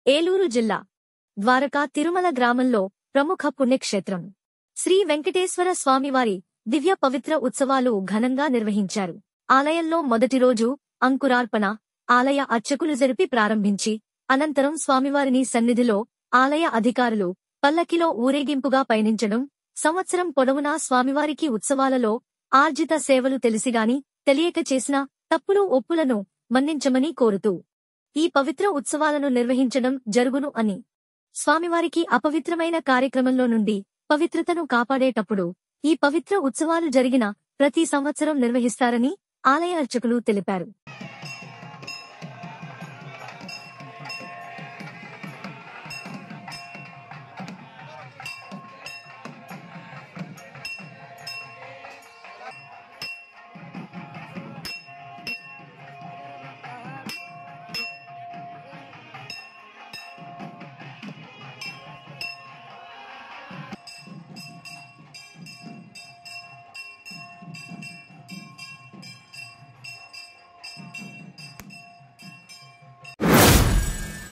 ఏలూరు జిల్లా ద్వారకా తిరుమల గ్రామంలో ప్రముఖ పుణ్యక్షేత్రం శ్రీ వెంకటేశ్వర స్వామివారి దివ్య పవిత్ర ఉత్సవాలు ఘనంగా నిర్వహించారు ఆలయంలో మొదటి రోజు అంకురార్పణ ఆలయ అర్చకులు జరిపి ప్రారంభించి అనంతరం స్వామివారిని సన్నిధిలో ఆలయ అధికారులు పల్లకిలో ఊరేగింపుగా పయనించడం సంవత్సరం పొడవునా స్వామివారికి ఉత్సవాలలో ఆర్జిత సేవలు తెలిసిగాని తెలియక చేసిన తప్పులు ఒప్పులను మన్నించమని కోరుతూ ఈ పవిత్ర ఉత్సవాలను నిర్వహించడం జరుగును అని స్వామివారికి అపవిత్రమైన కార్యక్రమంలో నుండి పవిత్రతను కాపాడేటప్పుడు ఈ పవిత్ర ఉత్సవాలు జరిగిన ప్రతి సంవత్సరం నిర్వహిస్తారని ఆలయ అర్చకులు తెలిపారు